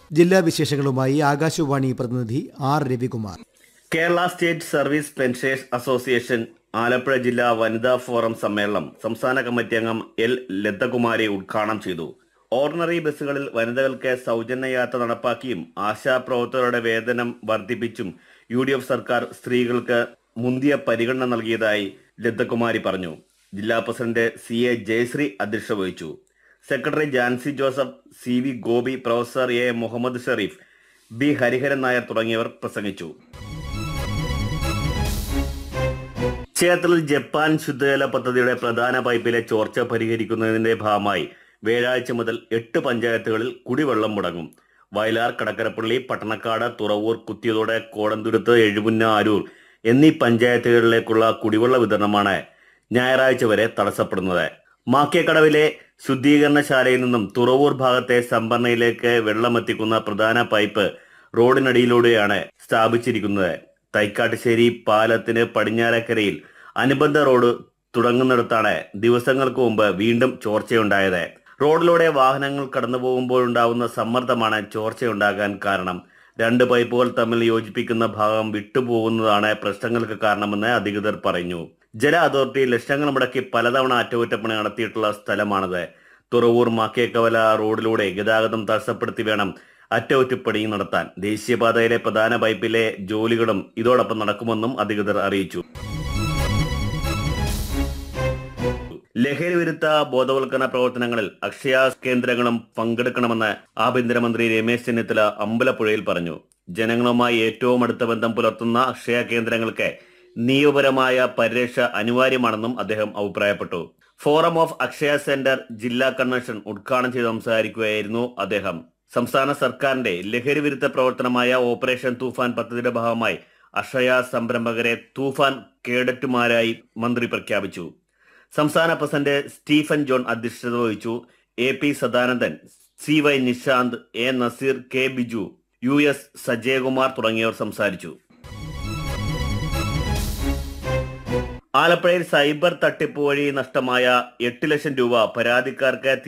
ജില്ലാ വിശേഷങ്ങളുമായി ആകാശവാണി പ്രതിനിധി R Ravikumar Kerala state service pensioners association Alappuzha ജില്ലാ വനിതാ ഫോറം സമ്മേളനം സംസ്ഥാന കമ്മിറ്റി അംഗം എൽ ലതകുമാരി ഉദ്ഘാടനം ചെയ്തു ഓർഡിനറി ബസ്സുകളിൽ വനിതകൾക്ക് സൗജന്യ യാത്ര നടപ്പാക്കിയും ആശാപ്രവർത്തകരുടെ വേതനം വർദ്ധിപ്പിച്ചും യു ഡി എഫ് സർക്കാർ സ്ത്രീകൾക്ക് മുന്തിയ പരിഗണന നൽകിയതായി ലതകുമാരി പറഞ്ഞു ജില്ലാ പ്രസിഡന്റ് സി എ ജയശ്രീ അധ്യക്ഷത വഹിച്ചു secretary Jancy Joseph C V Gopi professor A Muhammad Sherif B Hariharan Nair തുടങ്ങിയവർ പ്രസംഗിച്ചു ക്ഷേത്രത്തിൽ ജപ്പാൻ ശുദ്ധജല പദ്ധതിയുടെ പ്രധാന പൈപ്പിലെ ചോർച്ച പരിഹരിക്കുന്നതിന്റെ ഭാഗമായി വ്യാഴാഴ്ച മുതൽ എട്ട് പഞ്ചായത്തുകളിൽ കുടിവെള്ളം മുടങ്ങും വയലാർ കടക്കരപ്പള്ളി പട്ടണക്കാട് തുറവൂർ കുത്തിയതോട് കോടന്തുരുത്ത് എഴുപുന്ന അരൂർ എന്നീ പഞ്ചായത്തുകളിലേക്കുള്ള കുടിവെള്ള വിതരണമാണ് ഞായറാഴ്ച വരെ തടസ്സപ്പെടുന്നത് മാക്കേക്കടവിലെ ശുദ്ധീകരണശാലയിൽ നിന്നും തുറവൂർ ഭാഗത്തെ സംഭരണിയിലേക്ക് വെള്ളമെത്തിക്കുന്ന പ്രധാന പൈപ്പ് റോഡിനടിയിലൂടെയാണ് സ്ഥാപിച്ചിരിക്കുന്നത് തൈക്കാട്ടുശ്ശേരി പാലത്തിന് പടിഞ്ഞാറക്കരയിൽ അനുബന്ധ റോഡ് തുടങ്ങുന്നിടത്താണ് ദിവസങ്ങൾക്ക് മുമ്പ് വീണ്ടും ചോർച്ചയുണ്ടായത് റോഡിലൂടെ വാഹനങ്ങൾ കടന്നു പോകുമ്പോഴുണ്ടാവുന്ന സമ്മർദ്ദമാണ് ചോർച്ചയുണ്ടാകാൻ കാരണം രണ്ട് പൈപ്പുകൾ തമ്മിൽ യോജിപ്പിക്കുന്ന ഭാഗം വിട്ടുപോകുന്നതാണ് പ്രശ്നങ്ങൾക്ക് കാരണമെന്ന് അധികൃതർ പറഞ്ഞു ജല അതോറിറ്റി ലക്ഷങ്ങൾ മുടക്കി പലതവണ അറ്റകുറ്റപ്പണി നടത്തിയിട്ടുള്ള സ്ഥലമാണിത് തുറവൂർ മാക്കേക്കവല റോഡിലൂടെ ഗതാഗതം തടസ്സപ്പെടുത്തി വേണം അറ്റകുറ്റപ്പണി നടത്താൻ ദേശീയപാതയിലെ പ്രധാന പൈപ്പിലെ ജോലികളും ഇതോടൊപ്പം നടക്കുമെന്നും അധികൃതർ അറിയിച്ചു ലഹരി വിരുദ്ധ ബോധവൽക്കരണ പ്രവർത്തനങ്ങളിൽ അക്ഷയ കേന്ദ്രങ്ങളും പങ്കെടുക്കണമെന്ന് ആഭ്യന്തരമന്ത്രി രമേശ് ചെന്നിത്തല അമ്പലപ്പുഴയിൽ പറഞ്ഞു ജനങ്ങളുമായി ഏറ്റവും അടുത്ത ബന്ധം പുലർത്തുന്ന അക്ഷയ കേന്ദ്രങ്ങൾക്ക് നിയമപരമായ പരിരക്ഷ അനിവാര്യമാണെന്നും അദ്ദേഹം അഭിപ്രായപ്പെട്ടു ഫോറം ഓഫ് അക്ഷയ സെന്റർ ജില്ലാ കൺവെൻഷൻ ഉദ്ഘാടനം ചെയ്ത് സംസാരിക്കുകയായിരുന്നു അദ്ദേഹം സംസ്ഥാന സർക്കാരിന്റെ ലഹരി വിരുദ്ധ പ്രവർത്തനമായ ഓപ്പറേഷൻ തൂഫാൻ പദ്ധതിയുടെ ഭാഗമായി അക്ഷയ സംരംഭകരെ തൂഫാൻ കേഡറ്റുമാരായി മന്ത്രി പ്രഖ്യാപിച്ചു സംസ്ഥാന പ്രസിഡന്റ് സ്റ്റീഫൻ ജോൺ അധ്യക്ഷത വഹിച്ചു A P Sadanandan C Y Nishant A Nazeer K Biju U S Sajayakumar തുടങ്ങിയവർ സംസാരിച്ചു ആലപ്പുഴയിൽ സൈബർ തട്ടിപ്പ് വഴി നഷ്ടമായ എട്ട് ലക്ഷം രൂപ പരാതിക്കാർക്ക്